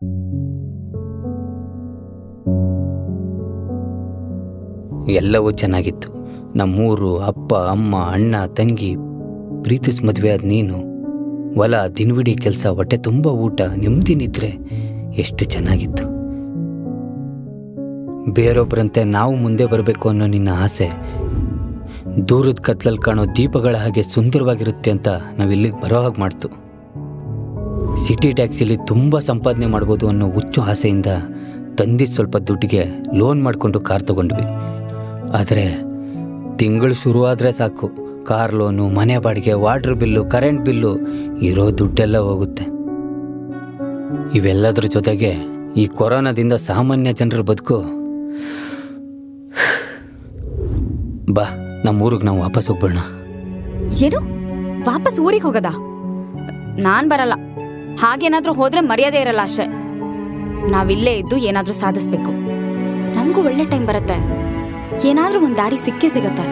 ಎಲ್ಲವೂ ಚೆನ್ನಾಗಿತ್ತು ನಮ್ಮೂರು ಅಪ್ಪ ಅಮ್ಮ ಅಣ್ಣ ತಂಗಿ ಪ್ರೀತಿಸ್ ಮದುವೆ ಆದ ನೀನು ಹೊಲ ದಿನವಿಡೀ ಕೆಲಸ ಹೊಟ್ಟೆ ತುಂಬ ಊಟ ನೆಮ್ಮದಿ ನಿದ್ರೆ ಎಷ್ಟು ಚೆನ್ನಾಗಿತ್ತು ಬೇರೊಬ್ಬರಂತೆ ನಾವು ಮುಂದೆ ಬರಬೇಕು ಅನ್ನೋ ನಿನ್ನ ಆಸೆ ದೂರದ ಕತ್ಲಲ್ಲಿ ಕಾಣೋ ದೀಪಗಳ ಹಾಗೆ ಸುಂದರವಾಗಿರುತ್ತೆ ಅಂತ ನಾವು ಇಲ್ಲಿಗೆ ಬರೋ ಹಾಗೆ ಮಾಡ್ತು ಸಿಟಿ ಟ್ಯಾಕ್ಸಿಲಿ ತುಂಬ ಸಂಪಾದನೆ ಮಾಡ್ಬೋದು ಅನ್ನೋ ಹುಚ್ಚು ಆಸೆಯಿಂದ ತಂದಿದ್ದ ಸ್ವಲ್ಪ ದುಡ್ಡಿಗೆ ಲೋನ್ ಮಾಡಿಕೊಂಡು ಕಾರ್ ತಗೊಂಡ್ವಿ ಆದರೆ ತಿಂಗಳು ಶುರುವಾದರೆ ಸಾಕು ಕಾರ್ ಲೋನು ಮನೆ ಬಾಡಿಗೆ ವಾಟರ್ ಬಿಲ್ಲು ಕರೆಂಟ್ ಬಿಲ್ಲು ಇರೋ ದುಡ್ಡೆಲ್ಲ ಹೋಗುತ್ತೆ ಇವೆಲ್ಲದ್ರ ಜೊತೆಗೆ ಈ ಕೊರೋನಾದಿಂದ ಸಾಮಾನ್ಯ ಜನರ ಬದುಕು ಬಾ ನಮ್ಮ ಊರಿಗೆ ನಾವು ವಾಪಸ್ ಹೋಗ್ಬೇಡ ಏನು ವಾಪಸ್ ಊರಿಗೆ ಹೋಗದ ನಾನ್ ಬರಲ್ಲ ಹಾಗೇನಾದ್ರೂ ಹೋದ್ರೆ ಮರ್ಯಾದೆ ಇರಲ್ಲ ಅಷ್ಟೇ ನಾವಿಲ್ಲೇ ಇದ್ದು ಏನಾದ್ರೂ ಸಾಧಿಸ್ಬೇಕು ನಮಗೂ ಒಳ್ಳೆ ಟೈಮ್ ಬರುತ್ತೆ ಏನಾದ್ರೂ ಒಂದ್ ದಾರಿ ಸಿಕ್ಕೇ ಸಿಗತ್ತೆ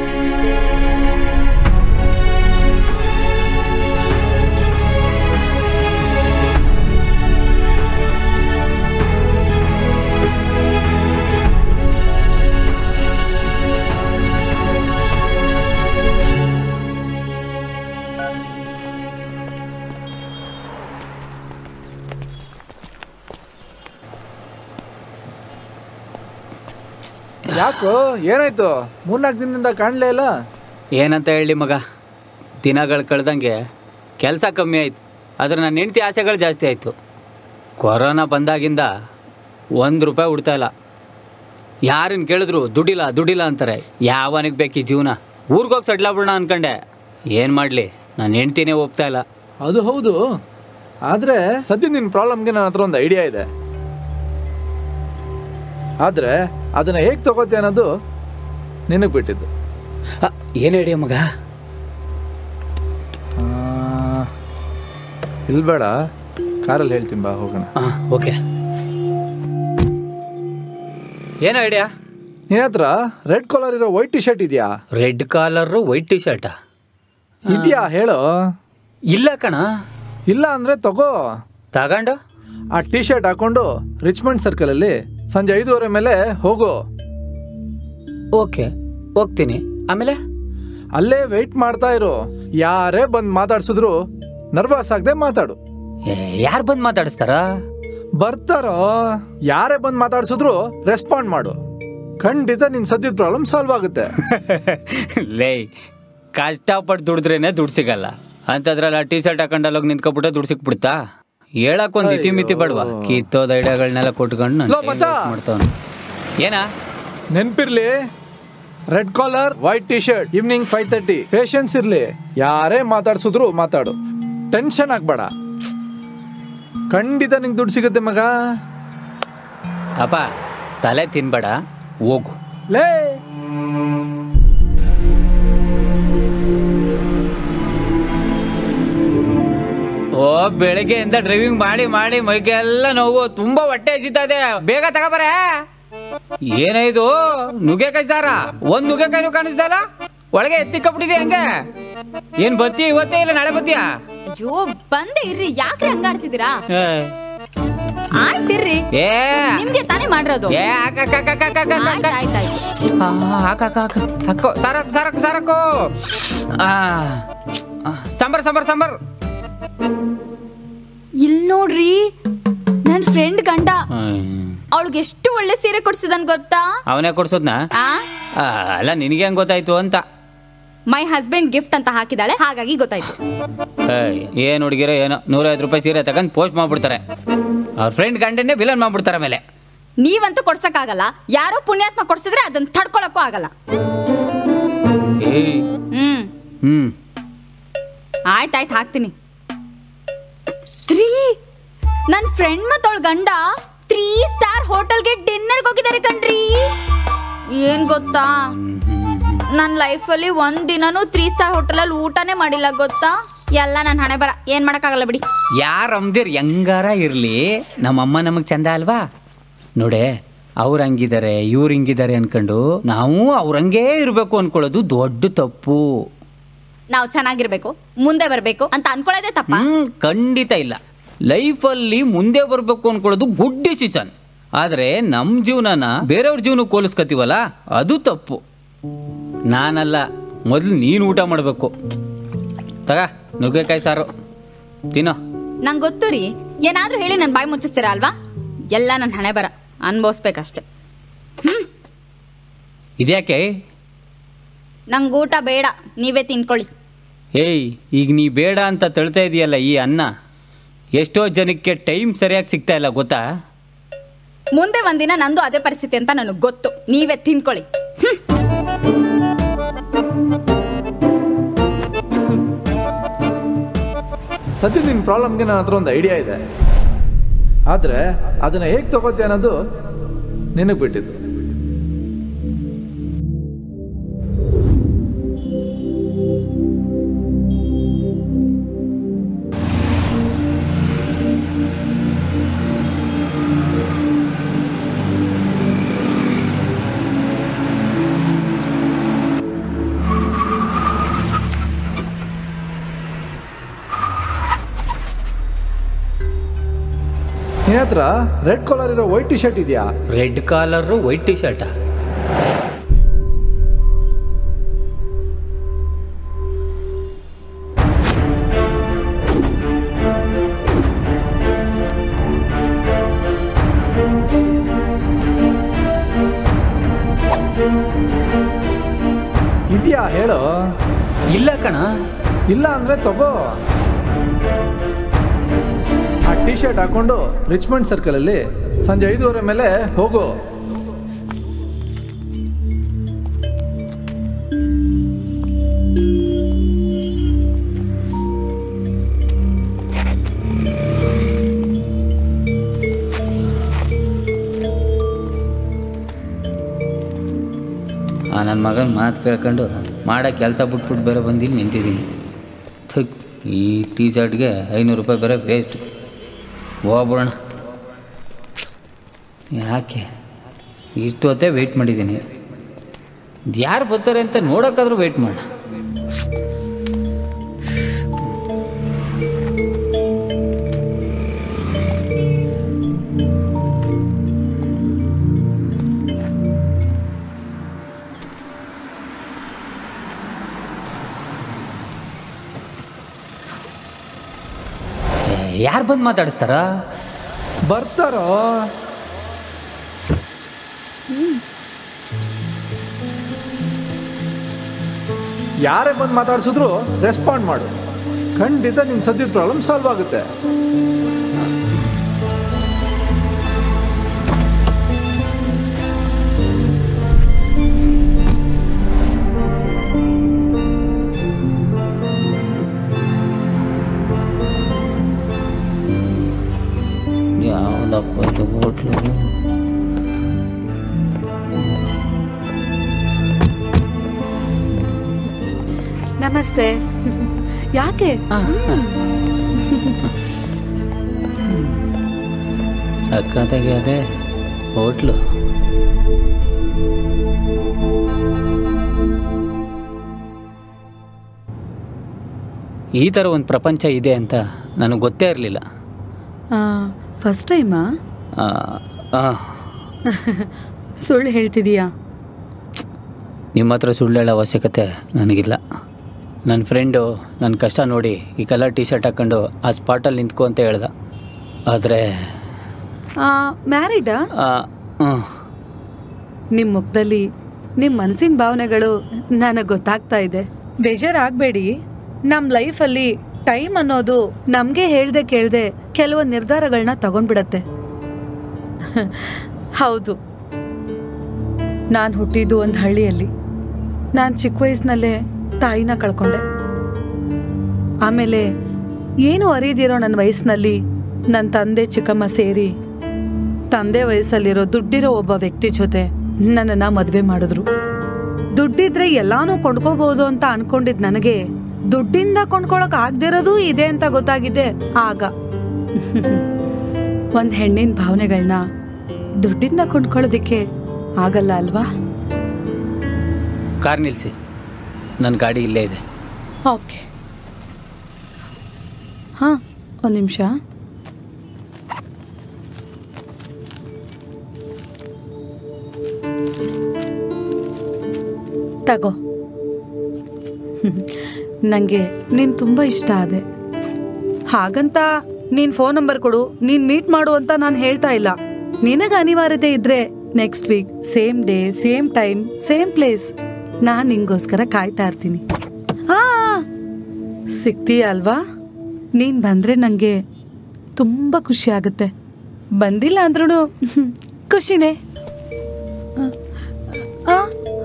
ಯಾಕೋ ಏನಾಯ್ತು ಮೂರ್ನಾಲ್ಕು ದಿನದಿಂದ ಕಾಣಲೇ ಇಲ್ಲ ಏನಂತ ಹೇಳಿ ಮಗ ದಿನಗಳು ಕಳೆದಂಗೆ ಕೆಲಸ ಕಮ್ಮಿ ಆಯಿತು ಆದರೆ ನನ್ನ ಹೆಂಡತಿ ಆಸೆಗಳು ಜಾಸ್ತಿ ಆಯಿತು ಕೊರೋನಾ ಬಂದಾಗಿಂದ ಒಂದು ರೂಪಾಯಿ ಉಡ್ತಾ ಇಲ್ಲ ಯಾರನ್ನು ಕೇಳಿದ್ರು ದುಡ್ಡಿಲ್ಲ ದುಡ್ಡಿಲ್ಲ ಅಂತಾರೆ ಯಾವನಿಗೆ ಬೇಕು ಈ ಜೀವನ ಊರಿಗೋಗಿ ಸಡ್ಲಾಬಿಡೋಣ ಅನ್ಕಂಡೆ ಏನು ಮಾಡಲಿ ನನ್ನ ಹೆಂಡ್ತಿನೇ ಒಪ್ತಾ ಇಲ್ಲ ಅದು ಹೌದು ಆದರೆ ಸದ್ಯ ನಿನ್ನ ಪ್ರಾಬ್ಲಮ್ಗೆ ನನ್ನ ಹತ್ರ ಒಂದು ಐಡಿಯಾ ಇದೆ ಆದರೆ ಅದನ್ನು ಹೇಗೆ ತಗೋತೆ ಅನ್ನೋದು ನಿನಗೆ ಬಿಟ್ಟಿದ್ದು ಏನು ಹೇಳಿ ಮಗ ಇಲ್ಲಿ ಬೇಡ ಕಾರಲ್ಲಿ ಹೇಳ್ತೀನಿ ಬಾ ಹೋಗೋಣ ಹಾಂ ಓಕೆ ಏನು ಐಡಿಯಾ ನಿನ್ನ ಹತ್ರ ರೆಡ್ ಕಲರ್ ಇರೋ ವೈಟ್ ಟಿ ಶರ್ಟ್ ಇದೆಯಾ ರೆಡ್ ಕಾಲರು ವೈಟ್ ಟಿ ಶರ್ಟಾ ಇದೆಯಾ ಹೇಳು ಇಲ್ಲ ಕಣ ಇಲ್ಲ ಅಂದರೆ ತಗೋ ತಗೊಂಡು ಆ ಟಿ ಶರ್ಟ್ ಹಾಕೊಂಡು ರಿಚ್ಮಂಡ್ ಸರ್ಕಲಲ್ಲಿ ಸಂಜೆ ಐದೂವರೆ ಮೇಲೆ ಹೋಗು ಓಕೆ ಹೋಗ್ತೀನಿ ಆಮೇಲೆ ಅಲ್ಲೇ ವೆಯ್ಟ್ ಮಾಡ್ತಾ ಇರು ಯಾರೇ ಬಂದು ಮಾತಾಡ್ಸಿದ್ರು ನರ್ವಸ್ ಆಗದೆ ಮಾತಾಡು ಯಾರು ಬಂದು ಮಾತಾಡಿಸ್ತಾರ ಬರ್ತಾರೋ ಯಾರೇ ಬಂದು ಮಾತಾಡ್ಸಿದ್ರು ರೆಸ್ಪಾಂಡ್ ಮಾಡು ಖಂಡಿತ ನಿನ್ ಸದ್ಯದ ಪ್ರಾಬ್ಲಮ್ ಸಾಲ್ವ್ ಆಗುತ್ತೆ ಲೇ ಕಷ್ಟಪಟ್ಟು ದುಡಿದ್ರೇನೆ ದುಡ್ಡು ಸಿಗಲ್ಲ ಅಂತದ್ರಲ್ಲ ಟೀ ಶರ್ಟ್ ಹಾಕೊಂಡಲ್ಲೋಗಿ ನಿಂತ್ಕೊಬಿಟ್ರೆ ದುಡ್ಡು ಸಿಕ್ಬಿಡ್ತಾ ಹೇಳಕ್ ಒಂದು ಇತಿ ಮಿತಿ ಬಡವಾ ಕಿತ್ತೋದ ಐಡಿಯಾಗಳನ್ನೆಲ್ಲ ಕೊಟ್ಕೊಂಡು ಲೋ ಮಚ್ಚ! ಮಾಡ್ತಾವನು ಏನಾ ನೆನ್ಪಿರ್ಲಿ red collar white T shirt evening five thirty patience ಇರ್ಲಿ ಯಾರೇ ಮಾತಾಡ್ಸಿದ್ರು ಮಾತಾಡು ಟೆನ್ಷನ್ ಆಗ್ಬೇಡ ಖಂಡಿತ ನಿಂಗೆ ದುಡ್ಡು ಸಿಗುತ್ತೆ ಮಗ ಅಪ್ಪ ತಲೆ ತಿನ್ಬೇಡ ಹೋಗು ಲೇ ಓ ಬೆಳಗ್ಗೆಯಿಂದ ಡ್ರೈವಿಂಗ್ ಮಾಡಿ ಮಾಡಿ ಮೈಗೆಲ್ಲ ನೋವು ತುಂಬಾ ಹೊಟ್ಟೆ ಇದ್ದಿತ್ತದೆ ಬೇಗ ತಗೋಬರ ಏನಾಯ್ತು ನುಗ್ಗೆಕಾಯಿ ಸಾರ ಒಂದ್ ನುಗ್ಗೆಕಾಯಿನೂ ಕಾಣಿಸ್ದಲ್ಲ ಒಳಗೆ ಎತ್ತಿಕ್ಕಬಿಟ್ಟಿದೆ ಹಂಗೆ ಏನ್ ಬತ್ತಿ ಇವತ್ತೇ ಇಲ್ಲ ನಾಳೆ ಬತ್ತೀಯಾ ಅಯ್ಯೋ ಬಂದೆ ಇರ್ರಿ ಯಾಕ್ರಿ ಹಂಗಾಡ್ತಿದ್ದೀರಾ ಏ, ಆಯ್ತಿರ್ರಿ ಏ ನಿಮ್ಗೆ ತಾನೇ ಮಾಡಿರೋದು ಏ ಹಾಕ್ ಹಾಕ್ ಹಾಕ್ ಹಾಕ್ ಹಾಕ್ ಹಾಕ್ ಹಾಕ್ ಹಾಕ್. ಆಯ್ತಾಯ್ತಾಯ್ತು ಆ, ಹಾಕ್ ಹಾಕ್ ಹಾಕ್ ಹಾಕೋ ಸಾರಕ್ ಸಾರಕ್ ಸಾರಕು ಆ, ಆ, ಸಾಂಬಾರ್ ಸಾಂಬಾರ್ ಸಾಂಬಾರ್ ಇಲ್ ನೋಡ್ರಿ ನನ್ ಫ್ರೆಂಡ್ ಗಂಡ ಹ್ಮ್. ಅವಳಿಗೆ ಎಷ್ಟು ಒಳ್ಳೆ ಸೀರೆ ಕೊಡ್ಸಿದನ್ ಗೊತ್ತಾ ಅವನೇ ಕೊಡ್ಸೋದ್ನಾ ಆ ಆ, ಅಲ್ಲ ನಿನಗೆ ಹೆಂಗ್ ಗೊತ್ತಾಯ್ತು ಅಂತ ಮೈ ಹಸ್ಬೆಂಡ್ ಗಿಫ್ಟ್ ಅಂತ ಹಾಕಿದಾಳೆ ಹಾಗಾಗಿ ಗೊತ್ತಾಯ್ತು ಏಯ್, ಏನ್ ಹುಡುಗಿರೋ ಏನೋ ನೂರೈವತ್ತು ರೂಪಾಯಿ ಸೀರೆ ತಗೊಂಡು ಪೋಸ್ಟ್ ಮಾಡ್ಬಿಡ್ತಾರೆ ಅವ್ರ ಫ್ರೆಂಡ್ ಗಂಡನ್ನೇ ವಿಲನ್ ಮಾಡ್ಬಿಡ್ತಾರೆ ಆಮೇಲೆ ನೀವಂತೂ ಕೊಡ್ಸಕ್ಕಾಗಲ್ಲ ಯಾರೋ ಪುಣ್ಯಾತ್ಮ ಕೊಡ್ಸಿದ್ರೆ ಅದನ್ನ ತಡ್ಕೊಳಕ್ಕೂ ಆಗಲ್ಲ ಏಯ್ ಹ್ಮ್ ಹ್ಮ್ ಆಯ್ತಾಯ್ತು ಹಾಕ್ತೀನಿ ತ್ರೀ ನನ್ ಫ್ರೆಂಡ್ ಮತ್ತ ಅವಳ ಗಂಡ ತ್ರೀ ಸ್ಟಾರ್ ಹೋಟೆಲ್ಗೆ ಡಿನ್ನರ್ಗೆ ಹೋಗಿದ್ದಾರೆ ಕಣ್ರಿ ಏನ್ ಗೊತ್ತಾ ನನ್ನ ಲೈಫಲ್ಲಿ ಒಂದ್ ದಿನನೂ ತ್ರೀ ಸ್ಟಾರ್ ಹೋಟೆಲಲ್ಲಿ ಊಟನೇ ಮಾಡಿಲ್ಲ ಗೊತ್ತಾ ಎಲ್ಲ ನನ್ನ ಹಣೆ ಬರ ಏನ್ ಮಾಡಕ್ಕಾಗಲ್ಲ ಬಿಡಿ ಯಾರ ಅಮ್ದಿರ್ ಹೆಂಗಾರ ಇರ್ಲಿ ನಮ್ಮಮ್ಮ ನಮಗ್ ಚಂದ ಅಲ್ವಾ ನೋಡೆ ಅವ್ರ ಹಂಗಿದ್ದಾರೆ ಇವ್ರು ಹಿಂಗಿದ್ದಾರೆ ಅನ್ಕೊಂಡು ನಾವು ಅವ್ರಂಗೇ ಇರ್ಬೇಕು ಅನ್ಕೊಳ್ಳೋದು ದೊಡ್ಡ ತಪ್ಪು ನಾವು ಚೆನ್ನಾಗಿರ್ಬೇಕು ಮುಂದೆ ಬರ್ಬೇಕು ಅಂತ ಅನ್ಕೊಳ್ಳೋದೇ ತಪ್ಪ ಹ್ಮ್ ಖಂಡಿತ ಇಲ್ಲ ಲೈಫಲ್ಲಿ ಮುಂದೆ ಬರಬೇಕು ಅಂದ್ಕೊಳ್ಳೋದು ಗುಡ್ ಡಿಸಿಷನ್ ಆದರೆ ನಮ್ಮ ಜೀವನನ ಬೇರೆಯವ್ರ ಜೀವನಕ್ಕೆ ಹೋಲಿಸ್ಕೊತೀವಲ್ಲ ಅದು ತಪ್ಪು ನಾನಲ್ಲ ಮೊದಲು ನೀನು ಊಟ ಮಾಡಬೇಕು ತಗ ನುಗ್ಗೆಕಾಯಿ ಸಾರು ತಿನ್ನೋ ನಂಗೆ ಗೊತ್ತು ರೀ ಏನಾದ್ರೂ ಹೇಳಿ ನನ್ನ ಬಾಯಿ ಮುಚ್ಚಿಸ್ತೀರಾ ಅಲ್ವಾ ಎಲ್ಲ ನನ್ನ ಹಣೆ ಬರ ಅನ್ಭವಿಸ್ಬೇಕಷ್ಟೆ ಇದ್ಯಾಕೆ ನಂಗೆ ಊಟ ಬೇಡ ನೀವೇ ತಿನ್ಕೊಳ್ಳಿ ಏಯ್ ಈಗ ನೀ ಬೇಡ ಅಂತ ತಳ್ತಾ ಇದೆಯಲ್ಲ ಈ ಅನ್ನ ಎಷ್ಟೋ ಜನಕ್ಕೆ ಟೈಮ್ ಸರಿಯಾಗಿ ಸಿಗ್ತಾ ಇಲ್ಲ ಗೊತ್ತಾ ಮುಂದೆ ಒಂದಿನ ನಂದು ಅದೇ ಪರಿಸ್ಥಿತಿ ಅಂತ ನನಗೆ ಗೊತ್ತು ನೀವೇ ತಿನ್ಕೊಳ್ಳಿ ಸದ್ಯ ನಿನ್ನ ಪ್ರಾಬ್ಲಮ್ಗೆ ನನ್ನ ಹತ್ರ ಒಂದು ಐಡಿಯಾ ಇದೆ ಆದರೆ ಅದನ್ನು ಹೇಗೆ ತಗೋತೀಯ ಅನ್ನೋದು ನಿನಗೆ ಬಿಟ್ಟಿದ್ದು ನಿನ್ನ ಹತ್ರ ರೆಡ್ ಕಾಲರ್ ಇರೋ ವೈಟ್ ಟಿ ಶರ್ಟ್ ಇದೆಯಾ ರೆಡ್ ಕಾಲರು ವೈಟ್ ಟಿ ಶರ್ಟಾ ಇದೆಯಾ ಹೇಳು ಇಲ್ಲ ಕಣ ಇಲ್ಲ ಅಂದ್ರೆ ತಗೋ ಆ ಟಿ ಶರ್ಟ್ ಹಾಕೊಂಡು ರಿಚ್ಮಂಡ್ ಸರ್ಕಲ್ ಅಲ್ಲಿ ಸಂಜೆ ಐದೂವರೆ ಮೇಲೆ ಹೋಗು ಆ ನನ್ನ ಮಗನ ಮಾತು ಕೇಳ್ಕೊಂಡು ಮಾಡೋ ಕೆಲಸ ಬಿಟ್ಬಿಟ್ಟು ಬೇರೆ ಬಂದು ಇಲ್ಲಿ ನಿಂತಿದ್ದೀನಿ ಥುಕ್ ಈ ಟೀ ಶರ್ಟ್ಗೆ ಐನೂರು ರೂಪಾಯಿ ಬೇರೆ ವೇಸ್ಟ್ ಹೋಗ್ಬಿಡೋಣ ಯಾಕೆ ಇಷ್ಟು ಹೊತ್ತೇ ವೆಯ್ಟ್ ಮಾಡಿದ್ದೀನಿ ಯಾರು ಬರ್ತಾರೆ ಅಂತ ನೋಡೋಕ್ಕಾದ್ರೂ ವೆಯ್ಟ್ ಮಾಡೋಣ ಯಾರು ಬಂದು ಮಾತಾಡಿಸ್ತಾರಾ ಬರ್ತಾರೋ ಯಾರೇ ಬಂದು ಮಾತಾಡ್ಸಿದ್ರು ರೆಸ್ಪಾಂಡ್ ಮಾಡು ಖಂಡಿತ ನಿನ್ನ ಸದ್ಯದ ಪ್ರಾಬ್ಲಮ್ ಸಾಲ್ವ್ ಆಗುತ್ತೆ ಯಾವುದಪ್ಪ ಇದು ಹೋಟ್ಲು ನಮಸ್ತೆ ಯಾಕೆ ಸಖತ್ತಾಗಿ ಅದೇ ಹೋಟ್ಲು ಈ ಥರ ಒಂದು ಪ್ರಪಂಚ ಇದೆ ಅಂತ ನನಗೆ ಗೊತ್ತೇ ಇರಲಿಲ್ಲ ಫಸ್ಟ್ ಟೈಮಾ ಸುಳ್ಳು ಹೇಳ್ತಿದೀಯಾ ನಿಮ್ಮ ಹತ್ರ ಸುಳ್ಳು ಹೇಳೋ ಅವಶ್ಯಕತೆ ನನಗಿಲ್ಲ ನನ್ನ ಫ್ರೆಂಡು ನನ್ನ ಕಷ್ಟ ನೋಡಿ ಈ ಕಲರ್ ಟಿ ಶರ್ಟ್ ಹಾಕ್ಕೊಂಡು ಆ ಸ್ಪಾಟಲ್ಲಿ ನಿಂತ್ಕೊ ಅಂತ ಹೇಳ್ದ ಆದರೆ ಮ್ಯಾರಿಡಾ ಹ್ಞೂ ನಿಮ್ಮ ಮುಖದಲ್ಲಿ ನಿಮ್ಮ ಮನಸ್ಸಿನ ಭಾವನೆಗಳು ನನಗೆ ಗೊತ್ತಾಗ್ತಾ ಇದೆ ಬೇಜಾರಾಗಬೇಡಿ ನಮ್ಮ ಲೈಫಲ್ಲಿ ಟೈಮ್ ಅನ್ನೋದು ನಮಗೆ ಹೇಳ್ದೆ ಕೇಳ್ದೆ ಕೆಲವೊಂದು ನಿರ್ಧಾರಗಳನ್ನ ತಗೊಂಡ್ಬಿಡತ್ತೆ ಹೌದು ನಾನು ಹುಟ್ಟಿದ್ದು ಒಂದು ಹಳ್ಳಿಯಲ್ಲಿ ನಾನು ಚಿಕ್ಕ ವಯಸ್ಸಿನಲ್ಲೇ ತಾಯಿನ ಕಳ್ಕೊಂಡೆ ಆಮೇಲೆ ಏನು ಅರಿದಿರೋ ನನ್ನ ವಯಸ್ಸಿನಲ್ಲಿ ನನ್ನ ತಂದೆ ಚಿಕ್ಕಮ್ಮ ಸೇರಿ ತಂದೆ ವಯಸ್ಸಲ್ಲಿರೋ ದುಡ್ಡಿರೋ ಒಬ್ಬ ವ್ಯಕ್ತಿ ಜೊತೆ ನನ್ನನ್ನ ಮದುವೆ ಮಾಡಿದ್ರು ದುಡ್ಡಿದ್ರೆ ಎಲ್ಲಾನು ಕೊಂಡ್ಕೋಬಹುದು ಅಂತ ಅನ್ಕೊಂಡಿದ್ ನನಗೆ ದುಡ್ಡಿಂದ ಕೊಂಡ್ಕೊಳಕ್ ಆಗದಿರೋದು ಇದೆ ಅಂತ ಗೊತ್ತಾಗಿದೆ ಆಗ ಒಂದ್ ಹೆಣ್ಣಿನ ಭಾವನೆಗಳನ್ನ ದುಡ್ಡಿಂದ ಕೊಂಡ್ಕೊಳ್ಳೋದಿಕ್ಕೆ ಆಗಲ್ಲ ಅಲ್ವಾ ಕಾರ್ ನಿಲ್ಲಿಸಿ ನನ್ನ ಗಾಡಿ ಇಲ್ಲೇ ಇದೆ ಓಕೆ ಹಾಂ ಒಂದು ನಿಮಿಷ ತಗೋ ನನಗೆ ನೀನು ತುಂಬ ಇಷ್ಟ ಆದೆ ಹಾಗಂತ ನೀನು ಫೋನ್ ನಂಬರ್ ಕೊಡು ನೀನು ಮೀಟ್ ಮಾಡು ಅಂತ ನಾನು ಹೇಳ್ತಾ ಇಲ್ಲ ನಿನಗೆ ಅನಿವಾರ್ಯತೆ ಇದ್ರೆ next week same day same time same place ನಾನು ನಿಂಗೋಸ್ಕರ ಕಾಯ್ತಾ ಇರ್ತೀನಿ ಆ ಸಿಗ್ತೀಯ ಅಲ್ವಾ ನೀನು ಬಂದರೆ ನನಗೆ ತುಂಬ ಖುಷಿ ಆಗುತ್ತೆ ಬಂದಿಲ್ಲ ಅಂದ್ರೂ ಖುಷಿನೇ ಆ, ಆ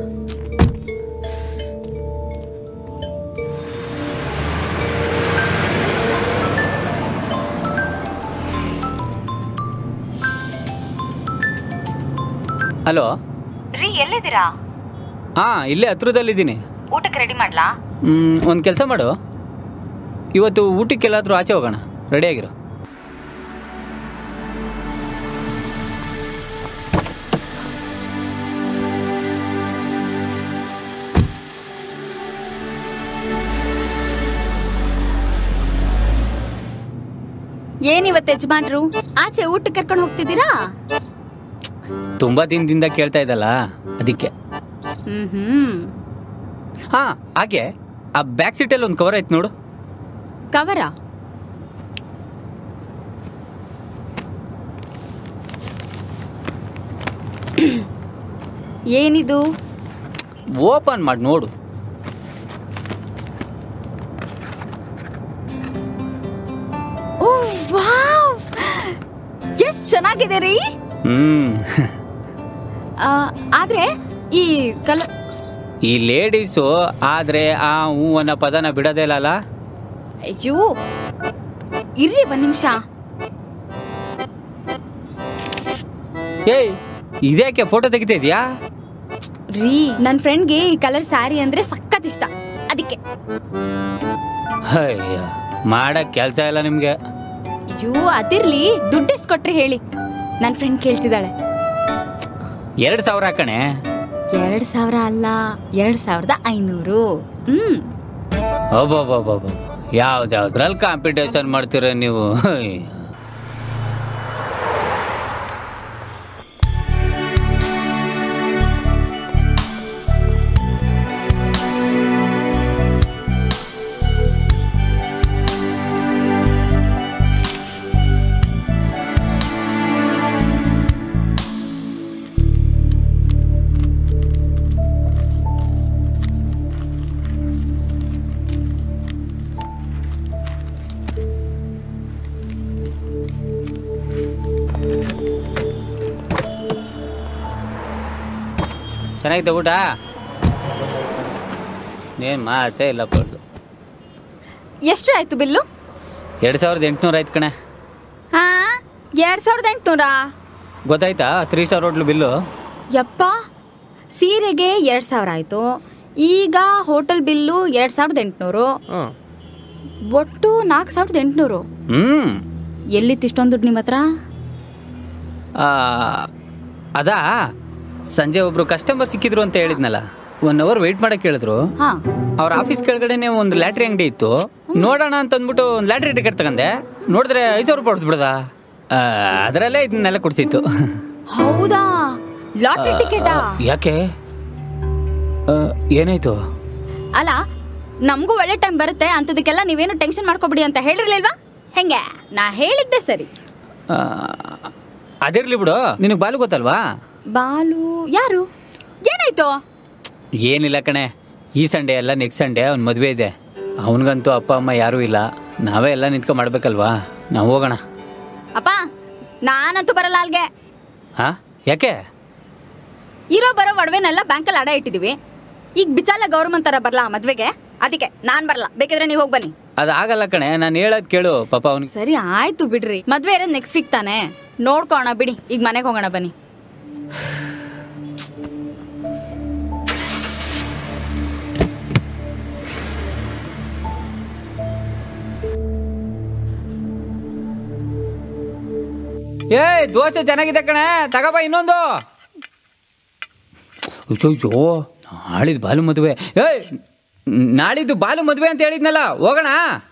ಹಲೋ ರೀ ಎಲ್ಲಿದ್ದೀರಾ ಹಾಂ ಇಲ್ಲೇ ಹತ್ರದಲ್ಲಿದ್ದೀನಿ ಊಟಕ್ಕೆ ರೆಡಿ ಮಾಡ್ಲಾ ಒಂದು ಕೆಲಸ ಮಾಡು ಇವತ್ತು ಊಟಕ್ಕೆಲ್ಲಾದರೂ ಆಚೆ ಹೋಗೋಣ ರೆಡಿಯಾಗಿರು ಏನಿವತ್ತು ಯಜಮಾನ್ರು ಆಚೆ ಊಟಕ್ಕೆ ಕರ್ಕೊಂಡು ಹೋಗ್ತಿದ್ದೀರಾ ತುಂಬ ದಿನದಿಂದ ಕೇಳ್ತಾ ಇದ್ದಲ್ಲ ಅದಕ್ಕೆ ಹ್ಮ್ ಹ್ಮ್ ಹಾಂ ಹಾಗೆ ಆ ಬ್ಯಾಕ್ ಸೀಟಲ್ಲಿ ಒಂದು ಕವರ್ ಐತೆ ನೋಡು ಕವರ ಏನಿದು ಓಪನ್ ಮಾಡಿ ನೋಡು ಓ ವಾವ್ ಎಷ್ಟ್ ಚೆನ್ನಾಗಿದೆ ರೀ ಹ್ಞೂ ಆ, ಆದ್ರೆ ಈ ಕಲ ಈ ಲೇಡೀಸು ಆದರೆ ಆ ಹೂ ಅನ್ನೋ ಪದನ ಬಿಡೋದೇ ಇಲ್ಲಲ್ಲ ಅಯ್ಯೋ ಇರ್ರಿ ಒಂದ್ ನಿಮಿಷ ಏಯ್ ಇದ್ಯಾಕೆ ಫೋಟೋ ತೆಗಿತಾ ಇದೆಯಾ ರೀ ನನ್ನ ಫ್ರೆಂಡ್ಗೆ ಈ ಕಲರ್ ಸ್ಯಾರಿ ಅಂದ್ರೆ ಸಖತ್ ಇಷ್ಟ ಅದಕ್ಕೆ ಅಯ್ಯ ಮಾಡಕ್ ಕೆಲಸ ಇಲ್ಲ ನಿಮಗೆ ಅಯ್ಯೋ ಅದಿರ್ಲಿ ದುಡ್ಡೆಷ್ಟು ಕೊಟ್ರಿ ಹೇಳಿ ನನ್ನ ಫ್ರೆಂಡ್ ಕೇಳ್ತಿದ್ದಾಳೆ ಎರಡು ಸಾವಿರ ಹಾಕಣೆ ಎರಡ್ ಸಾವಿರ ಅಲ್ಲ ಎರಡ್ ಸಾವಿರದ ಐನೂರು ಹ್ಮ್ ಒಬ್ಬೊಬ್ಬೊಬ್ಬೊಬ್ಬ ಯಾವ್ದ್ಯಾವ್ದ್ರಲ್ಲಿ ಕಾಂಪಿಟೇಷನ್ ಮಾಡ್ತೀರ ನೀವು ಅಯ್ಯ. ಚೆನ್ನಾಗಿತ್ತು ಊಟ ಏನು ಮಾತೇ ಇಲ್ಲ ಪಡ್ದು ಎಷ್ಟು ಆಯ್ತು ಬಿಲ್ಲು ಎರಡು ಸಾವಿರದ ಎಂಟುನೂರು ಆಯ್ತು ಕಣೆ ಹಾ ಎರಡ್ ಸಾವಿರದ ಎಂಟುನೂರಾ ಗೊತ್ತಾಯ್ತಾ ತ್ರೀ ಸ್ಟಾರ್ ಹೋಟ್ಲು ಬಿಲ್ಲು ಯಪ್ಪ ಸೀರೆಗೆ ಎರಡ್ ಸಾವಿರ ಆಯ್ತು ಈಗ ಹೋಟೆಲ್ ಬಿಲ್ಲು ಎರಡ್ ಸಾವಿರದ ಎಂಟುನೂರು ಒಟ್ಟು ನಾಲ್ಕು ಸಾವಿರದ ಎಂಟುನೂರು ಹ್ಞೂ ಎಲ್ಲಿತ್ತು ಇಷ್ಟೊಂದು ದುಡ್ಡು ನಿಮ್ಮ ಹತ್ರ ಅದಾ ಸಂಜೆ ಒಬ್ರು ಕಸ್ಟಮರ್ ಸಿಕ್ಕಿದ್ರು ಅಂತ ಹೇಳಿದ್ನಲ್ಲ ಒನ್ ಅವರ್ ವೆಯ್ಟ್ ಮಾಡಕ್ಕೆ ಹೇಳಿದ್ರು ಹಾ ಅವ್ರ ಆಫೀಸ್ ಕೆಳಗಡೆನೆ ಒಂದು ಲ್ಯಾಟ್ರಿ ಅಂಗಡಿ ಇತ್ತು ನೋಡೋಣ ಅಂತ ಅಂದ್ಬಿಟ್ಟು ಒಂದು ಲ್ಯಾಟ್ರಿ ಟಿಕೆಟ್ ತಗೊಂಡೆ ನೋಡಿದ್ರೆ ಐದು ಸಾವಿರ ರೂಪಾಯಿ ಹೊಡೆದು ಬಿಡದ ಅದರಲ್ಲೇ ಇದನ್ನೆಲ್ಲ ಕೊಡ್ಸಿತ್ತು ಹೌದಾ ಲಾಟ್ರಿ ಟಿಕೆಟಾ ಯಾಕೆ ಆ, ಏನಾಯ್ತು ಅಲ್ಲ ನಮಗೂ ಒಳ್ಳೆ ಟೈಮ್ ಬರುತ್ತೆ ಅಂತದಕ್ಕೆಲ್ಲ ನೀವೇನು ಟೆನ್ಷನ್ ಮಾಡ್ಕೊಬಿಡಿ ಅಂತ ಹೇಳಿರ್ಲಿಲ್ವಾ ಹೆಂಗೆ ನಾ ಹೇಳಿದ್ದೆ ಸರಿ ಆ, ಅದಿರ್ಲಿ ಬಿಡು ನಿನಗೆ ಬಾಲು ಗೊತ್ತಲ್ವಾ ಬಾಲು ಯಾರು ಏನಾಯ್ತು ಏನಿಲ್ಲ ಕಣೆ ಈ ಸಂಡೇ ಅಲ್ಲ ನೆಕ್ಸ್ಟ್ ಸಂಡೇ ಅವ್ನ ಮದುವೆ ಇದೆ ಅವನಿಗಂತೂ ಅಪ್ಪ ಅಮ್ಮ ಯಾರೂ ಇಲ್ಲ ನಾವೇ ಎಲ್ಲ ನಿಂತ್ಕೊಂಡು ಮಾಡ್ಬೇಕಲ್ವಾ ನಾವು ಹೋಗೋಣ ಅಪ್ಪ ನಾನಂತೂ ಬರಲ್ಲ ಅಲ್ಗೆ ಹಾಂ ಯಾಕೆ ಇರೋ ಬರೋ ಒಡವೆನೆಲ್ಲ ಬ್ಯಾಂಕಲ್ಲಿ ಅಡ ಇಟ್ಟಿದೀವಿ ಈಗ ಬಿಚಾಲ ಗೌರ್ಮೆಂಟ್ ತರ ಬರಲ್ಲ ಮದ್ವೆಗೆ ಅದಕ್ಕೆ ನಾನ್ ಬರಲ್ಲ ಬೇಕಿದ್ರೆ ನೀವು ಹೋಗಿ ಬನ್ನಿ ಅದು ಆಗಲ್ಲ ಕಣೆ ನಾನು ಹೇಳೋದು ಕೇಳು ಪಾಪ ಅವ್ನಿಗೆ ಸರಿ ಆಯ್ತು ಬಿಡ್ರಿ ಮದ್ವೆ ಇರೋದು ನೆಕ್ಸ್ಟ್ ವೀಕ್ ತಾನೇ ನೋಡ್ಕೋಣ ಬಿಡಿ ಈಗ ಮನೆಗೆ ಹೋಗೋಣ ಬನ್ನಿ ಏಯ್ ದೋಸೆ ಚೆನ್ನಾಗಿದೆ ಕಣೆ ತಗೋಬಾ ಇನ್ನೊಂದು ಅಯ್ಯೋ ನಾಳಿದ್ದು ಬಾಲು ಮದುವೆ ಏಯ್ ನಾಳಿದ್ದು ಬಾಲು ಮದುವೆ ಅಂತ ಹೇಳಿದ್ನಲ್ಲ ಹೋಗೋಣ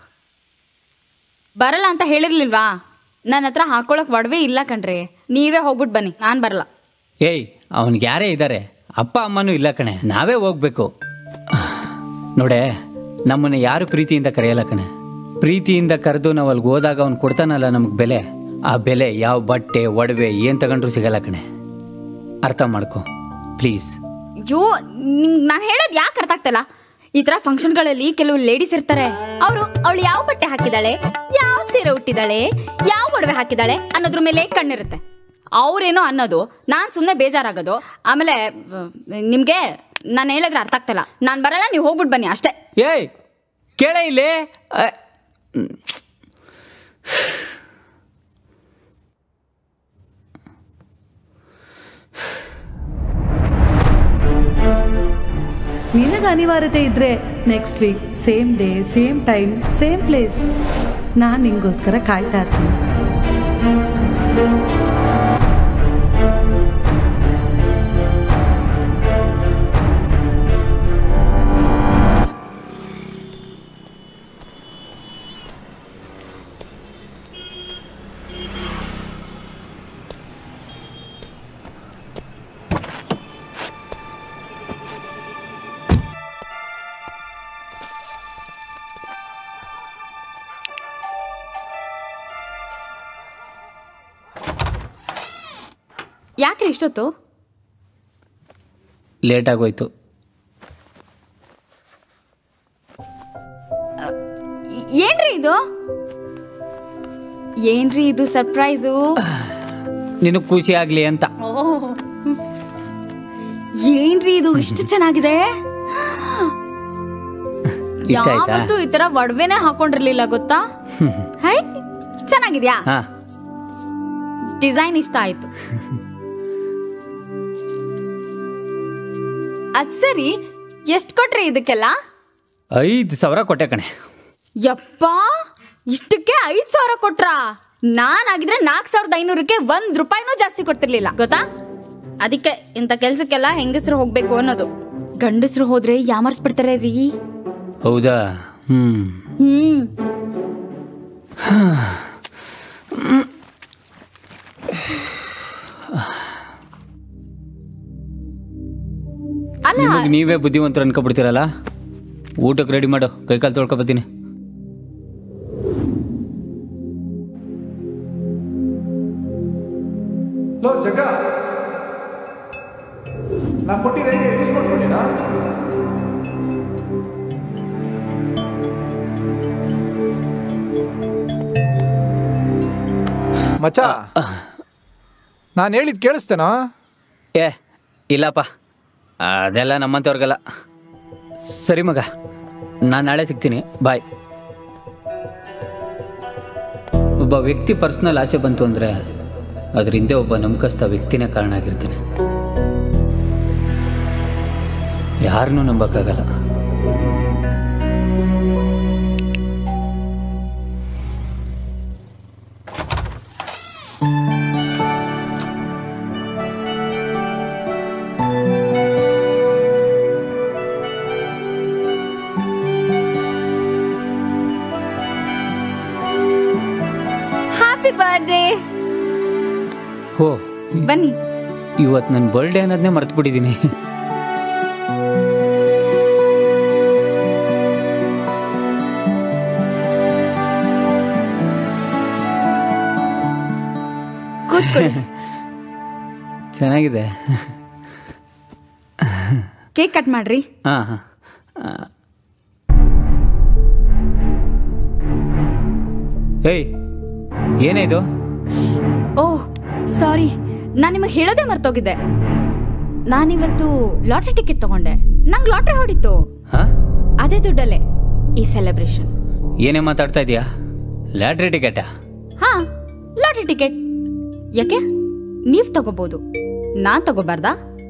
ಬರಲ್ಲ ಅಂತ ಹೇಳಿರ್ಲಿಲ್ವಾ ನನ್ನ ಹತ್ರ ಹಾಕೊಳಕ್ ಒಡವೆ ಇಲ್ಲ ಕಣ್ರಿ ನೀವೇ ಹೋಗ್ಬಿಟ್ಟು ಬನ್ನಿ ನಾನ್ ಬರಲ್ಲ ಏಯ್ ಅವನಿಗೆ ಯಾರೇ ಇದ್ದಾರೆ ಅಪ್ಪ ಅಮ್ಮನೂ ಇಲ್ಲ ಕಣೆ ನಾವೇ ಹೋಗ್ಬೇಕು ನೋಡೆ ನಮ್ಮನ್ನು ಯಾರು ಪ್ರೀತಿಯಿಂದ ಕರೆಯಲ್ಲ ಕಣೆ ಪ್ರೀತಿಯಿಂದ ಕರೆದು ನಾವು ಅಲ್ಲಿಗೆ ಹೋದಾಗ ಅವ್ನು ಕೊಡ್ತಾನಲ್ಲ ನಮಗೆ ಬೆಲೆ ಆ ಬೆಲೆ ಯಾವ ಬಟ್ಟೆ ಒಡವೆ ಏನು ತಗೊಂಡ್ರು ಸಿಗಲ್ಲ ಕಣೆ ಅರ್ಥ ಮಾಡ್ಕೊ ಪ್ಲೀಸ್ ಅಯ್ಯೋ ನಿಂಗೆ ನಾನು ಹೇಳೋದು ಯಾಕೆ ಅರ್ಥ ಆಗ್ತಲ್ಲ ಈ ಥರ ಫಂಕ್ಷನ್ಗಳಲ್ಲಿ ಕೆಲವು ಲೇಡೀಸ್ ಇರ್ತಾರೆ ಅವರು ಅವಳು ಯಾವ ಬಟ್ಟೆ ಹಾಕಿದಾಳೆ ಯಾವ ಸೀರೆ ಉಟ್ಟಿದ್ದಾಳೆ ಯಾವ ಒಡವೆ ಹಾಕಿದಾಳೆ ಅನ್ನೋದ್ರ ಮೇಲೆ ಕಣ್ಣಿರುತ್ತೆ ಅವ್ರೇನೋ ಅನ್ನೋದು ನಾನು ಸುಮ್ಮನೆ ಬೇಜಾರಾಗೋದು ಆಮೇಲೆ ನಿಮಗೆ ನಾನು ಹೇಳಿದ್ರೆ ಅರ್ಥ ಆಗ್ತಲ್ಲ ನಾನು ಬರಲ್ಲ ನೀವು ಹೋಗ್ಬಿಟ್ಟು ಬನ್ನಿ ಅಷ್ಟೇ ಏಯ್ ಕೇಳ ಇಲ್ಲಿ ಅ, ನಿನಗೆ ಅನಿವಾರ್ಯತೆ ಇದ್ರೆ next week same day same time same place ನಾನು ನಿಂಗೋಸ್ಕರ ಕಾಯ್ತಾ ಇರ್ತೀನಿ ಯಾಕ್ರಿ ಇಷ್ಟೊತ್ತು ಲೇಟ್ ಆಗೋಯ್ತು ಈ- ಏನ್ರಿ ಇದು ಏನ್ರಿ ಇದು ಸರ್ಪ್ರೈಸು ನಿನಗೆ ಖುಷಿ ಆಗಲಿ ಅಂತ ಏನ್ರಿ ಇದು ಇಷ್ಟು ಚೆನ್ನಾಗಿದೆ ಇಷ್ಟ ಆಯ್ತಾ ಯಾವತ್ತೂ ಈ ತರ ಒಡವೆನೆ ಹಾಕೊಂಡಿರ್ಲಿಲ್ಲ ಗೊತ್ತಾ ಹೈ ಚೆನ್ನಾಗಿದ್ಯಾ ಹಾಂ ಡಿಸೈನ್ ಇಷ್ಟ ಆಯ್ತು ಅದ್ ಸರಿ ಎಷ್ಟ್ ಕೊಟ್ರಿ ಇದಕ್ಕೆಲ್ಲ ಐದು ಸಾವಿರ ಕೊಟ್ಟೆ ಕಣೆ ಯಪ್ಪ ಇಷ್ಟಕ್ಕೆ ಐದ್ ಸಾವಿರ ಕೊಟ್ರಾ ನಾನ್ ಆಗಿದ್ರೆ ನಾಲ್ಕ್ ಸಾವಿರದ ಐನೂರಕ್ಕೆ ಒಂದ್ ರೂಪಾಯಿನೂ ಜಾಸ್ತಿ ಕೊಡ್ತಿರ್ಲಿಲ್ಲ ಗೊತ್ತಾ ಅದಕ್ಕೆ ಇಂಥ ಕೆಲ್ಸಕ್ಕೆಲ್ಲ ಹೆಂಗಸರು ಹೋಗ್ಬೇಕು ಅನ್ನೋದು ಗಂಡಸರು ಹೋದ್ರೆ ಯಾಮರ್ಸ್ಬಿಡ್ತಾರೆ ರೀ ಹೌದಾ ಹ್ಞೂ ಹ್ಮ್ ಅಲ್ಲ ನಿಮಗೆ ನೀವೇ ಬುದ್ಧಿವಂತರು ಅನ್ಕೊಬಿಡ್ತೀರಲ್ಲ ಊಟಕ್ಕೆ ರೆಡಿ ಮಾಡು ಕೈಕಾಲು ತೊಳ್ಕೊಬತ್ತೀನಿ ಲೋ ಜಗ ನಾ ಕೊಟ್ಟಿದ್ದೆ ಯೂಸ್ ಮಾಡ್ಕೊಂಡಿರಾ ಮಚ್ಚ ನಾನು ಹೇಳಿದ್ ಕೇಳಿಸ್ತೇನೋ ಏ ಇಲ್ಲಪ್ಪ ಅದೆಲ್ಲ ನಮ್ಮಂಥವ್ರಿಗೆಲ್ಲ ಸರಿ ಮಗ ನಾನು ನಾಳೆ ಸಿಗ್ತೀನಿ ಬಾಯ್ ಒಬ್ಬ ವ್ಯಕ್ತಿ ಪರ್ಸ್ನಲ್ ಆಚೆ ಬಂತು ಅಂದರೆ ಅದ್ರ ಹಿಂದೆ ಒಬ್ಬ ನಂಬಿಕಸ್ಥ ವ್ಯಕ್ತಿನೇ ಕಾರಣ ಆಗಿರ್ತಾನೆ ಯಾರನ್ನೂ ನಂಬಕ್ಕಾಗಲ್ಲ ಹ್ಯಾಪಿ ಬರ್ಡೇ ಹೋ ಬನ್ನಿ ಇವತ್ತು ನನ್ನ ಬರ್ಡೇ ಅನ್ನೋದನ್ನೇ ಮರ್ತು ಬಿಟ್ಟಿದ್ದೀನಿ ಕೂತ್ಕೊಳ್ಳಿ ಚೆನ್ನಾಗಿದೆ ಕೇಕ್ ಕಟ್ ಮಾಡ್ರಿ ಹಾಂ ಹಾಂ ಏಯ್ ಏನೇ ಇದು ಓಹ್ ಸಾರಿ ನಾನು ನಿಮಗೆ ಹೇಳೋದೇ ಮರ್ತೋಗಿದ್ದೆ ನಾನಿವತ್ತು ಲಾಟ್ರಿ ಟಿಕೆಟ್ ತಗೊಂಡೆ ನಂಗೆ ಲಾಟ್ರಿ ಹೊಡಿತು ಹಾಂ ಅದೇ ದುಡ್ಡಲ್ಲೇ ಈ ಸೆಲೆಬ್ರೇಷನ್ ಏನೇ ಮಾತಾಡ್ತಾ ಇದೀಯಾ ಲ್ಯಾಟ್ರಿ ಟಿಕೆಟಾ ಹಾ ಲಾಟ್ರಿ ಟಿಕೆಟ್ ಯಾಕೆ ನೀವು ತಗೋಬೋದು ನಾನ್ ತಗೋಬಾರ್ದಾ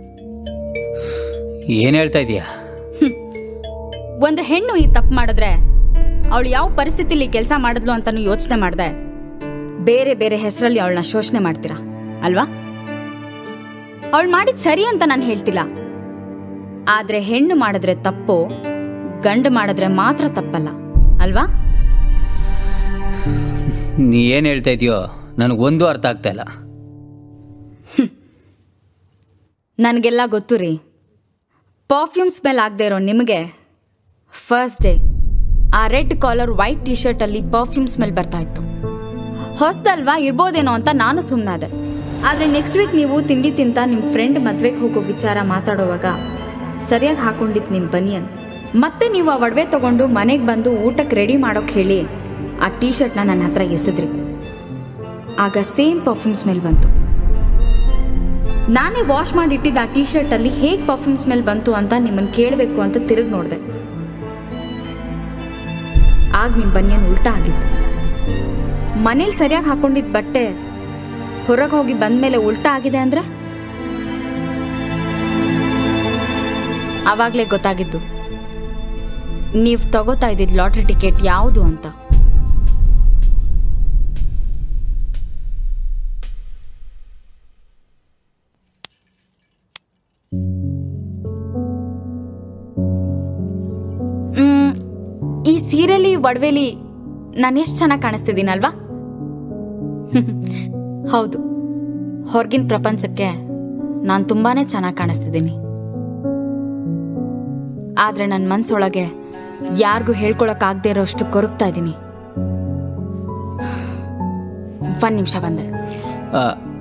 ಏನು ಹೇಳ್ತಾ ಇದೀಯಾ ಒಂದು ಹೆಣ್ಣು ಈ ತಪ್ಪು ಮಾಡಿದ್ರೆ ಅವಳು ಯಾವ ಪರಿಸ್ಥಿತಿಲಿ ಕೆಲಸ ಮಾಡಿದ್ಲು ಅಂತಾನು ಯೋಚನೆ ಮಾಡ್ದೆ ಬೇರೆ ಬೇರೆ ಹೆಸರಲ್ಲಿ ಅವಳನ್ನ ಶೋಷಣೆ ಮಾಡ್ತೀರಾ ಅಲ್ವಾ ಅವಳು ಮಾಡಿದ್ ಸರಿ ಅಂತ ನಾನು ಹೇಳ್ತಿಲ್ಲ ಆದ್ರೆ ಹೆಣ್ಣು ಮಾಡಿದ್ರೆ ತಪ್ಪು ಗಂಡು ಮಾಡಿದ್ರೆ ಮಾತ್ರ ತಪ್ಪಲ್ಲ ಅಲ್ವಾ ನೀ ಏನು ಹೇಳ್ತಾ ಇದೆಯೋ ನನಗೊಂದು ಅರ್ಥ ಆಗ್ತಾ ಇಲ್ಲ ನನಗೆಲ್ಲ ಗೊತ್ತು ರೀ ಪರ್ಫ್ಯೂಮ್ ಸ್ಮೆಲ್ ಆಗದೆ ಇರೋ ನಿಮಗೆ ಫಸ್ಟ್ ಡೇ ಆ ರೆಡ್ ಕಾಲರ್ ವೈಟ್ ಟಿ ಶರ್ಟಲ್ಲಿ ಪರ್ಫ್ಯೂಮ್ ಸ್ಮೆಲ್ ಬರ್ತಾ ಇತ್ತು ಹೊಸದಲ್ವಾ ಇರ್ಬೋದೇನೋ ಅಂತ ನಾನು ಸುಮ್ಮನಾದೆ ಆದರೆ ನೆಕ್ಸ್ಟ್ ವೀಕ್ ನೀವು ತಿಂಡಿ ತಿಂತ ನಿಮ್ಮ ಫ್ರೆಂಡ್ ಮದ್ವೆಗೆ ಹೋಗೋ ವಿಚಾರ ಮಾತಾಡುವಾಗ ಸರಿಯಾಗಿ ಹಾಕೊಂಡಿದ್ದು ನಿಮ್ಮ ಬನಿಯನ್ ಮತ್ತೆ ನೀವು ಆ ಒಡವೆ ತಗೊಂಡು ಮನೆಗೆ ಬಂದು ಊಟಕ್ಕೆ ರೆಡಿ ಮಾಡೋಕೆ ಹೇಳಿ ಆ ಟೀ ಶರ್ಟ್ನ ನನ್ನ ಹತ್ರ ಎಸೆದ್ರಿ ಆಗ ಸೇಮ್ ಪರ್ಫ್ಯೂಮ್ ಸ್ಮೆಲ್ ಬಂತು ನಾನೇ ವಾಶ್ ಮಾಡಿ ಇಟ್ಟಿದ್ದ ಆ ಟೀ ಶರ್ಟಲ್ಲಿ ಹೇಗೆ ಪರ್ಫ್ಯೂಮ್ ಸ್ಮೆಲ್ ಬಂತು ಅಂತ ನಿಮ್ಮನ್ನು ಕೇಳಬೇಕು ಅಂತ ತಿರುಗಿ ನೋಡಿದೆ ಆಗ ನಿಮ್ಮ ಬನಿಯನ್ ಉಲ್ಟಾ ಆಗಿತ್ತು ಮನೇಲಿ ಸರಿಯಾಗಿ ಹಾಕೊಂಡಿದ್ದ ಬಟ್ಟೆ ಹೊರಗೆ ಹೋಗಿ ಬಂದ್ಮೇಲೆ ಉಲ್ಟಾ ಆಗಿದೆ ಅಂದ್ರೆ ಆವಾಗಲೇ ಗೊತ್ತಾಗಿದ್ದು ನೀವು ತಗೋತಾ ಇದ್ದಿದ್ದು ಲಾಟ್ರಿ ಟಿಕೆಟ್ ಯಾವುದು ಅಂತ ಮ್, ಈ ಸೀರೆಲಿ ಒಡವೆಲಿ ನಾನು ಎಷ್ಟು ಚೆನ್ನಾಗಿ ಕಾಣಿಸ್ತಿದ್ದೀನಲ್ವಾ ಹೌದು ಹೊರಗಿನ ಪ್ರಪಂಚಕ್ಕೆ ನಾನು ತುಂಬಾನೇ ಚೆನ್ನಾಗಿ ಕಾಣಿಸ್ತಿದ್ದೀನಿ ಆದ್ರೆ ನನ್ನ ಮನ್ಸೊಳಗೆ ಯಾರಿಗೂ ಹೇಳ್ಕೊಳಕ್ಕಾಗದೇ ಇರೋಷ್ಟು ಕೊರಗ್ತಾ ಇದ್ದೀನಿ ಒಂದು ನಿಮಿಷ ಬಂದೆ ಆ,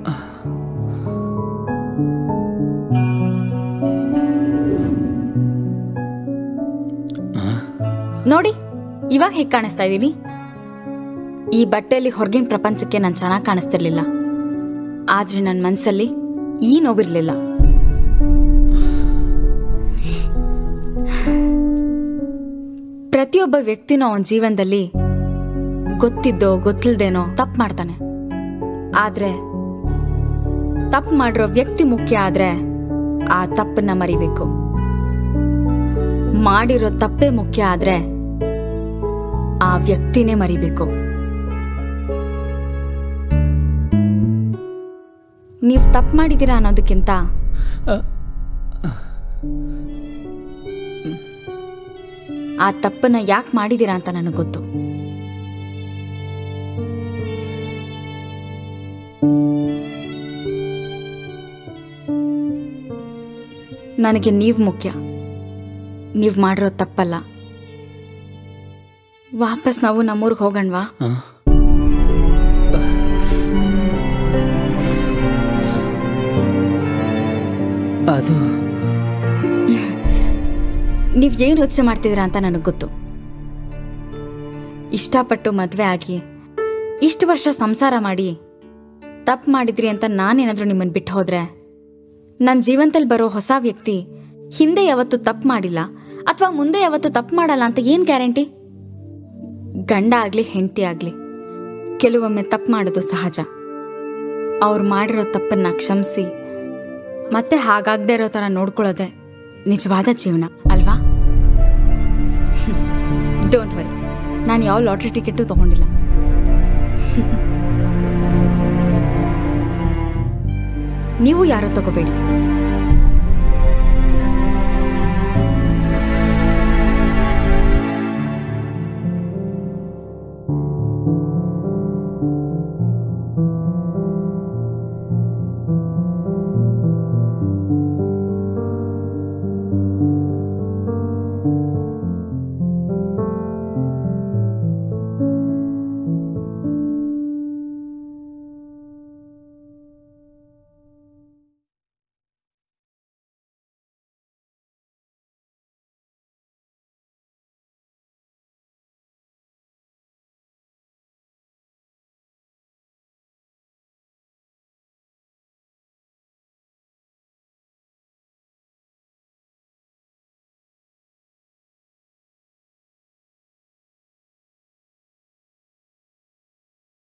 ನೋಡಿ ಇವಾಗ ಹೇಗೆ ಕಾಣಿಸ್ತಾ ಇದ್ದೀನಿ ಈ ಬಟ್ಟೆಯಲ್ಲಿ ಹೊರಗಿನ ಪ್ರಪಂಚಕ್ಕೆ ನಾನು ಚೆನ್ನಾಗಿ ಕಾಣಿಸ್ತಿರ್ಲಿಲ್ಲ ಆದ್ರೆ ನನ್ನ ಮನಸ್ಸಲ್ಲಿ ಈ ನೋವಿರ್ಲಿಲ್ಲ ಪ್ರತಿಯೊಬ್ಬ ವ್ಯಕ್ತಿನೂ ಅವನ ಜೀವನದಲ್ಲಿ ಗೊತ್ತಿದ್ದೋ ಗೊತ್ತಿಲ್ದೇನೋ ತಪ್ಪು ಮಾಡ್ತಾನೆ ಆದ್ರೆ ತಪ್ಪು ಮಾಡಿರೋ ವ್ಯಕ್ತಿ ಮುಖ್ಯ ಆದ್ರೆ ಆ ತಪ್ಪನ್ನ ಮರಿಬೇಕು ಮಾಡಿರೋ ತಪ್ಪೇ ಮುಖ್ಯ ಆದ್ರೆ ಆ ವ್ಯಕ್ತಿನೇ ಮರಿಬೇಕು ನೀವು ತಪ್ಪು ಮಾಡಿದ್ದೀರಾ ಅನ್ನೋದಕ್ಕಿಂತ ಆ ತಪ್ಪನ್ನ ಯಾಕೆ ಮಾಡಿದ್ದೀರಾ ಅಂತ ನನಗೆ ಗೊತ್ತು ನನಗೆ ನೀವು ಮುಖ್ಯ ನೀವು ಮಾಡಿರೋ ತಪ್ಪಲ್ಲ ವಾಪಸ್ ನಾವು ನಮ್ಮೂರಿಗೆ ಹೋಗಣ್ವಾ ಆ. ಅದು ನೀವು ಏನು ಯೋಚನೆ ಮಾಡ್ತಿದ್ದೀರಾ ಅಂತ ನನಗೆ ಗೊತ್ತು ಇಷ್ಟಪಟ್ಟು ಮದುವೆ ಆಗಿ ಇಷ್ಟು ವರ್ಷ ಸಂಸಾರ ಮಾಡಿ ತಪ್ಪು ಮಾಡಿದ್ರಿ ಅಂತ ನಾನೇನಾದರೂ ನಿಮ್ಮನ್ನು ಬಿಟ್ಟು ಹೋದ್ರೆ ನನ್ನ ಜೀವನದಲ್ಲಿ ಬರೋ ಹೊಸ ವ್ಯಕ್ತಿ ಹಿಂದೆ ಯಾವತ್ತೂ ತಪ್ಪು ಮಾಡಿಲ್ಲ ಅಥವಾ ಮುಂದೆ ಯಾವತ್ತೂ ತಪ್ಪು ಮಾಡಲ್ಲ ಅಂತ ಏನು ಗ್ಯಾರಂಟಿ ಗಂಡ ಆಗಲಿ ಹೆಂಡತಿ ಆಗಲಿ ಕೆಲವೊಮ್ಮೆ ತಪ್ಪು ಮಾಡೋದು ಸಹಜ ಅವ್ರು ಮಾಡಿರೋ ತಪ್ಪನ್ನ ಕ್ಷಮಿಸಿ ಮತ್ತೆ ಹಾಗಾಗದೇ ಇರೋ ಥರ ನೋಡ್ಕೊಳ್ಳೋದೆ ನಿಜವಾದ ಜೀವನ ಅಲ್ವಾ ಡೋಂಟ್ ವರಿ ನಾನು ಯಾವ ಲಾಟ್ರಿ ಟಿಕೆಟು ತಗೊಂಡಿಲ್ಲ ನೀವು ಯಾರೋ ತಗೋಬೇಡಿ